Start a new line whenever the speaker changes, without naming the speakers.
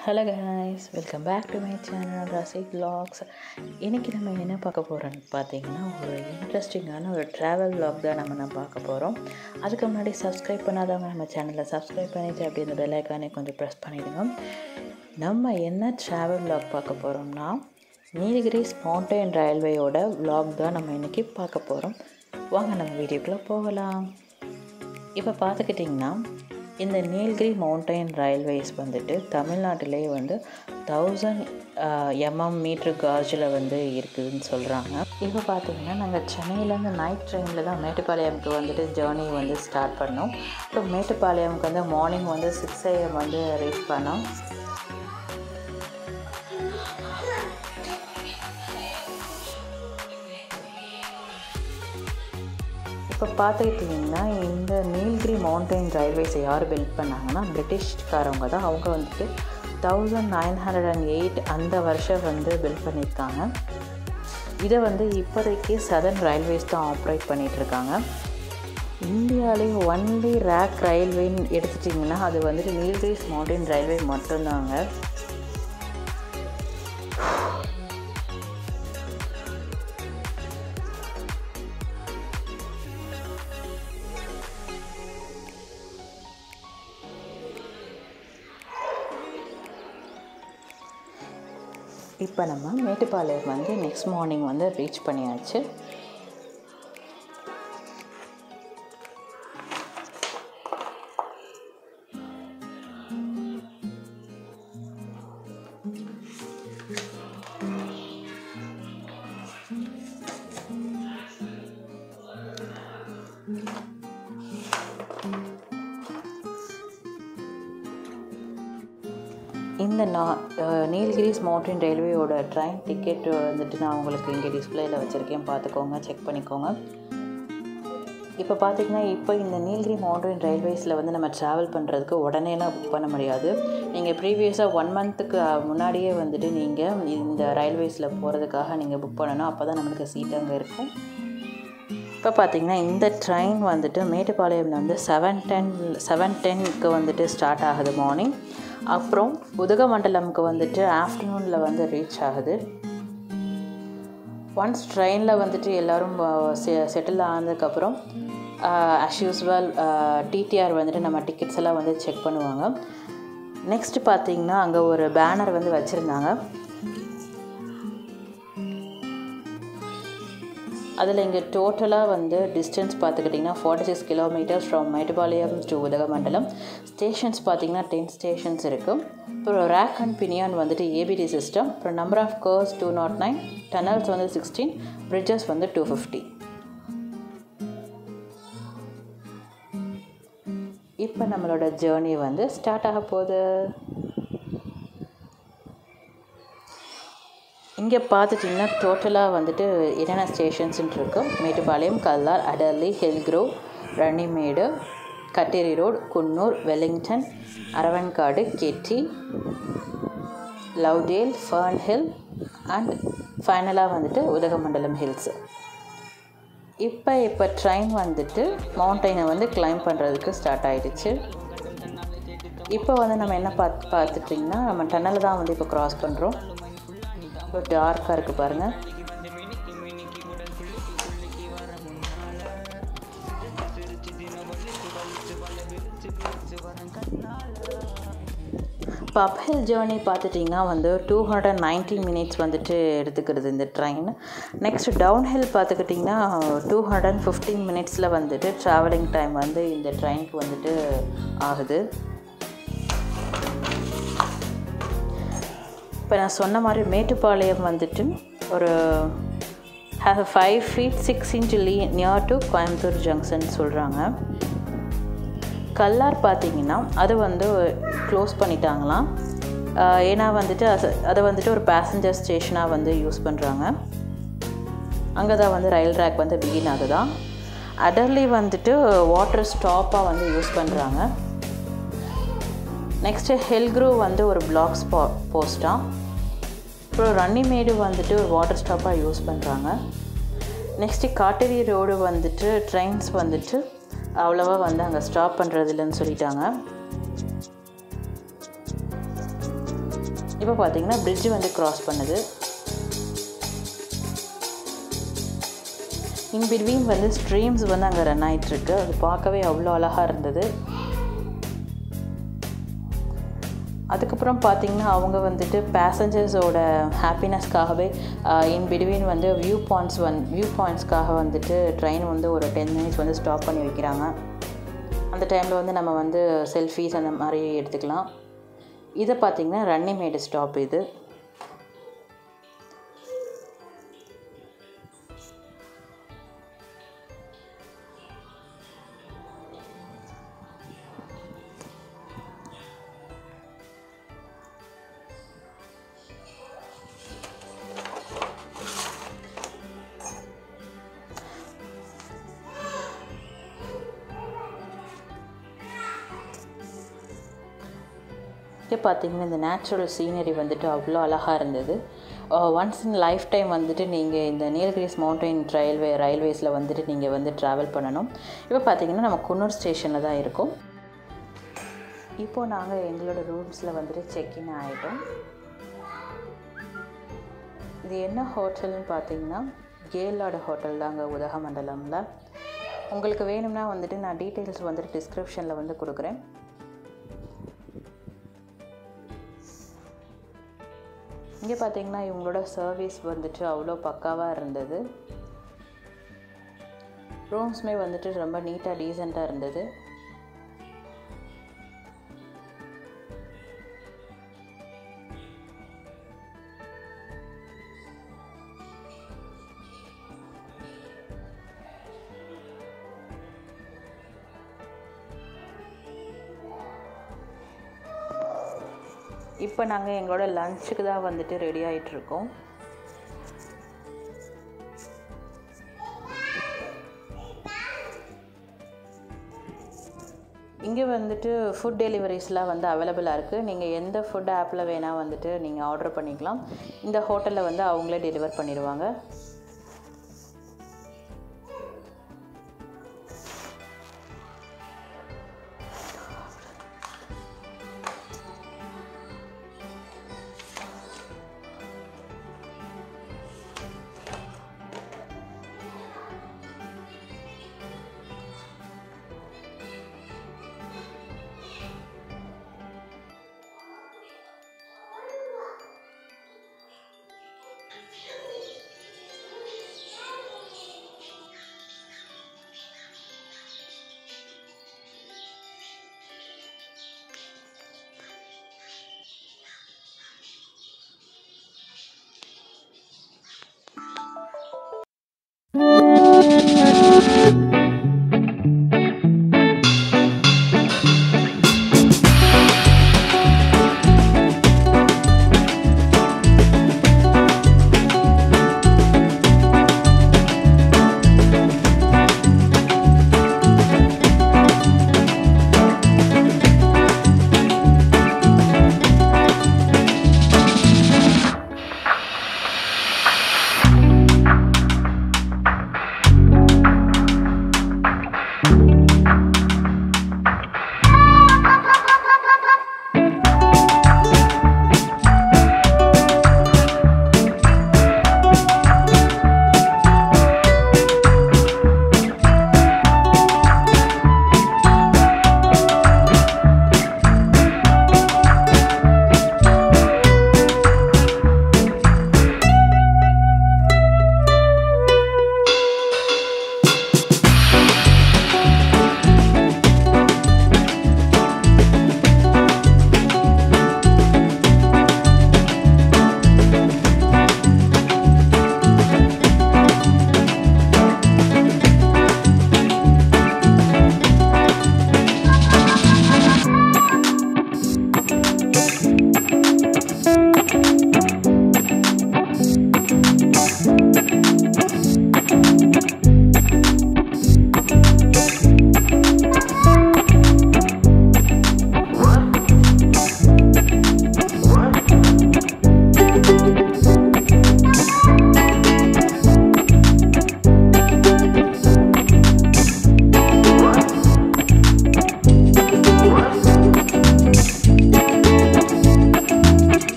hello guys welcome back to my channel Rasi vlogs இன்றைக்கி நம்ம என்ன பார்க்க போகிறோன்னு பார்த்தீங்கன்னா ஒரு இன்ட்ரெஸ்டிங்கான ஒரு ட்ராவல் vlog தான் நம்ம நான் பார்க்க போகிறோம் அதுக்கு முன்னாடி சப்ஸ்கிரைப் பண்ணாதவங்க நம்ம சேனலை சப்ஸ்கிரைப் பண்ணிவிட்டு அப்படி இந்த பெல் ஐக்கானே கொஞ்சம் ப்ரெஸ் பண்ணிவிடுங்க நம்ம என்ன ட்ராவல் vlog பார்க்க போகிறோம்னா நீலகிரிஸ் மவுண்டைன் ரயில்வேயோட vlog தான் நம்ம இன்றைக்கி பார்க்க போகிறோம் வாங்க நம்ம வீடியோக்குள்ளே போகலாம் இப்போ பார்த்துக்கிட்டிங்கன்னா இந்த நீலகிரி மவுண்டைன் ரயில்வேஸ் வந்துட்டு தமிழ்நாட்டிலே வந்து தௌசண்ட் எம்எம் மீட்ரு கார்ஜில் வந்து இருக்குதுன்னு சொல்கிறாங்க இப்போ பார்த்தீங்கன்னா நாங்கள் சென்னையிலேருந்து நைட் ட்ரெயினில் தான் மேட்டுப்பாளையம்க்கு வந்துட்டு ஜேர்னி வந்து ஸ்டார்ட் பண்ணோம் ஸோ மேட்டுப்பாளையம்க்கு வந்து மார்னிங் வந்து சிக்ஸ் ஏஎம் வந்து ரீச் பண்ணோம் இப்போ பார்த்துக்கிட்டிங்கன்னா இந்த நீல்கிரி மவுண்டைன் ரயில்வேஸை யார் பில்ட் பண்ணாங்கன்னா பிரிட்டிஷ்காரவங்க தான் அவங்க வந்துட்டு thousand nine hundred and eight அந்த வருஷம் வந்து பில்ட் பண்ணியிருக்காங்க இதை வந்து இப்போதைக்கு சதர்ன் ரயில்வேஸ் தான் ஆப்ரேட் பண்ணிகிட்ருக்காங்க இந்தியாவிலே ஒன்லி ரேக் ரயில்வேன்னு எடுத்துட்டிங்கன்னா அது வந்துட்டு நீல்கிரிஸ் மவுண்டைன் ரயில்வே மட்டும்தாங்க இப்போ நம்ம மேட்டுப்பாளையம் வந்து நெக்ஸ்ட் மார்னிங் வந்து ரீச் பண்ணியாச்சு இந்த நான் நீல்கிரிஸ் மவுண்டன் ரயில்வேயோட ட்ரெயின் டிக்கெட் வந்துட்டு நான் உங்களுக்கு இங்கே டிஸ்பிளேயில் வச்சுருக்கேன் பார்த்துக்கோங்க செக் பண்ணிக்கோங்க இப்போ பார்த்தீங்கன்னா இப்போ இந்த நீல்கிரி மவுண்டன் ரயில்வேஸில் வந்து நம்ம ட்ராவல் பண்ணுறதுக்கு உடனேலாம் புக் பண்ண முடியாது நீங்கள் ப்ரீவியஸாக ஒன் மந்த்துக்கு முன்னாடியே வந்துட்டு நீங்கள் இந்த ரயில்வேஸில் போகிறதுக்காக நீங்கள் புக் பண்ணணும் அப்போ தான் நம்மளுக்கு சீட் அங்கே இருக்கும் இப்போ பார்த்தீங்கன்னா இந்த ட்ரெயின் வந்துட்டு மேட்டுப்பாளையம்ல வந்து செவன் டென் செவன் டென்க்கு வந்துட்டு ஸ்டார்ட் ஆகுது மார்னிங் அப்புறம் உதகமண்டலம்க்கு வந்துட்டு ஆஃப்டர்நூனில் வந்து ரீச் ஆகுது ஒன்ஸ் ட்ரெயினில் வந்துட்டு எல்லோரும் செ செட்டில் ஆனதுக்கப்புறம் அஸ் யூஸ்வல் டிடிஆர் வந்துட்டு நம்ம டிக்கெட்ஸ் எல்லாம் வந்து செக் பண்ணுவாங்க நெக்ஸ்ட்டு பார்த்தீங்கன்னா அங்கே ஒரு பேனர் வந்து வச்சுருந்தாங்க அதில் இங்கே டோட்டலாக வந்து டிஸ்டன்ஸ் பார்த்துக்கிட்டிங்கன்னா forty six kilometres from Mettupalayam to Udhagamandalam stations பார்த்திங்கன்னா டென் ஸ்டேஷன்ஸ் இருக்குது அப்புறம் ரேக் அண்ட் பினியான் வந்துட்டு ஏபிடி சிஸ்டம் அப்புறம் number of curves two naught nine tunnels வந்து சிக்ஸ்டீன் பிரிட்ஜஸ் வந்து டூ ஃபிஃப்டி இப்போ நம்மளோட ஜேர்னி வந்து ஸ்டார்ட் ஆக போகுது இங்கே பார்த்துட்டிங்கன்னா டோட்டலாக வந்துட்டு என்னென்ன ஸ்டேஷன்ஸ்ன்னு இருக்கும் Mettupalayam Kallar Adderly Hillgrove Runneymede Katteri road Coonoor Wellington Aravankadu Ketti Lovedale ஃபர்ன் hill and ஃபைனலாக வந்துட்டு உதகமண்டலம் ஹில்ஸு இப்போ இப்போ ட்ரெயின் வந்துட்டு மவுண்டைனை வந்து கிளைம் பண்ணுறதுக்கு ஸ்டார்ட் ஆகிடுச்சு இப்போ வந்து நம்ம என்ன பார்த்து பார்த்துட்டிங்கன்னா நம்ம டன்னலை தான் வந்து இப்போ க்ராஸ் பண்ணுறோம் இப்போ டார்க்காக இருக்குது பாருங்கள் இப்போ அப்ஹில் ஜேர்னி பார்த்துட்டிங்கன்னா வந்து டூ ஹண்ட்ரட் நைன்ட்டி மினிட்ஸ் வந்துட்டு எடுத்துக்கிறது இந்த ட்ரெயின் நெக்ஸ்ட் டவுன் ஹில் பார்த்துக்கிட்டிங்கன்னா டூ ஹண்ட்ரட் ஃபிஃப்டீன் மினிட்ஸில் வந்துட்டு ட்ராவலிங் டைம் வந்து இந்த ட்ரெயினுக்கு வந்துட்டு ஆகுது இப்போ நான் சொன்ன மாதிரி மேட்டுப்பாளையம் வந்துட்டு ஒரு ஃபைவ் ஃபீட் சிக்ஸ் இன்ச் லீ நியர் டு கோயம்புத்தூர் ஜங்ஷன் சொல்கிறாங்க கல்லார் பார்த்தீங்கன்னா அது வந்து க்ளோஸ் பண்ணிட்டாங்களாம் ஏன்னா வந்துட்டு அது அதை வந்துட்டு ஒரு பேசஞ்சர் ஸ்டேஷனாக வந்து யூஸ் பண்ணுறாங்க அங்கே தான் வந்து ரயில் ட்ராக் வந்து பிகின் ஆகுதான் அடர்லி வந்துட்டு வாட்டர் ஸ்டாப்பாக வந்து யூஸ் பண்ணுறாங்க நெக்ஸ்ட்டு ஹெல்க்ரூ வந்து ஒரு பிளாக் ஸ்பா போஸ்ட்டாக அப்புறம் ரன்னிமேடு வந்துட்டு ஒரு வாட்டர் ஸ்டாப்பாக யூஸ் பண்ணுறாங்க நெக்ஸ்ட்டு காட்டேரி ரோடு வந்துட்டு ட்ரெயின்ஸ் வந்துட்டு அவ்வளோவா வந்து அங்கே ஸ்டாப் பண்ணுறது இல்லைன்னு சொல்லிட்டாங்க இப்போ பார்த்தீங்கன்னா bridge வந்து க்ராஸ் பண்ணுது இன் பிட்வீன் வந்து ஸ்ட்ரீம்ஸ் வந்து அங்கே ரன் ஆகிட்டுருக்கு அது பார்க்கவே அவ்வளோ அழகாக இருந்தது அதுக்கப்புறம் பார்த்திங்கன்னா அவங்க வந்துட்டு பேசஞ்சர்ஸோட ஹாப்பினஸ்க்காகவே இன் பிட்வீன் வந்து வியூ பாயிண்ட்ஸ் வந் வியூ பாயிண்ட்ஸ்க்காக வந்துட்டு ட்ரெயின் வந்து ஒரு டென் மினிட்ஸ் வந்து ஸ்டாப் பண்ணி வைக்கிறாங்க அந்த டைமில் வந்து நம்ம வந்து செல்ஃபீஸ் அந்த மாதிரி எடுத்துக்கலாம் இதை பார்த்திங்கன்னா ரன்னிமேடு ஸ்டாப் இது இங்கே பார்த்தீங்கன்னா இந்த நேச்சுரல் சீனரி வந்துட்டு அவ்வளோ அழகாக இருந்தது ஒன்ஸ் இன் லைஃப் டைம் வந்துட்டு நீங்கள் இந்த நீலகிரிஸ் மவுண்டைன் ரயில்வே ரயில்வேஸில் வந்துட்டு நீங்கள் வந்து ட்ராவல் பண்ணணும் இப்போ பார்த்தீங்கன்னா நம்ம குன்னூர் ஸ்டேஷனில் தான் இருக்கோம் இப்போது நாங்கள் எங்களோட ரூம்ஸில் வந்துட்டு செக்இன் ஆகிட்டோம் இது என்ன ஹோட்டல்னு பார்த்தீங்கன்னா கேலாடு ஹோட்டல் தாங்க உதகமண்டலமில் உங்களுக்கு வேணும்னா வந்துட்டு நான் டீட்டெயில்ஸ் வந்துட்டு டிஸ்கிரிப்ஷனில் வந்து கொடுக்குறேன் இங்கே பார்த்தீங்கன்னா இவங்களோட சர்வீஸ் வந்துட்டு அவ்வளோ பக்காவாக இருந்தது ரூம்ஸுமே வந்துட்டு ரொம்ப நீட்டாக டீசெண்டாக இருந்தது இப்போ நாங்கள் எங்களோட லஞ்சுக்கு தான் வந்துட்டு ரெடி ஆகிட்ருக்கோம் இங்கே வந்துட்டு ஃபுட் டெலிவரிஸ்லாம் வந்து அவைலபிளாக இருக்குது நீங்கள் எந்த ஃபுட் ஆப்பில் வேணால் வந்துட்டு நீங்கள் ஆர்டர் பண்ணிக்கலாம் இந்த ஹோட்டலில் வந்து அவங்களே டெலிவர் பண்ணிடுவாங்க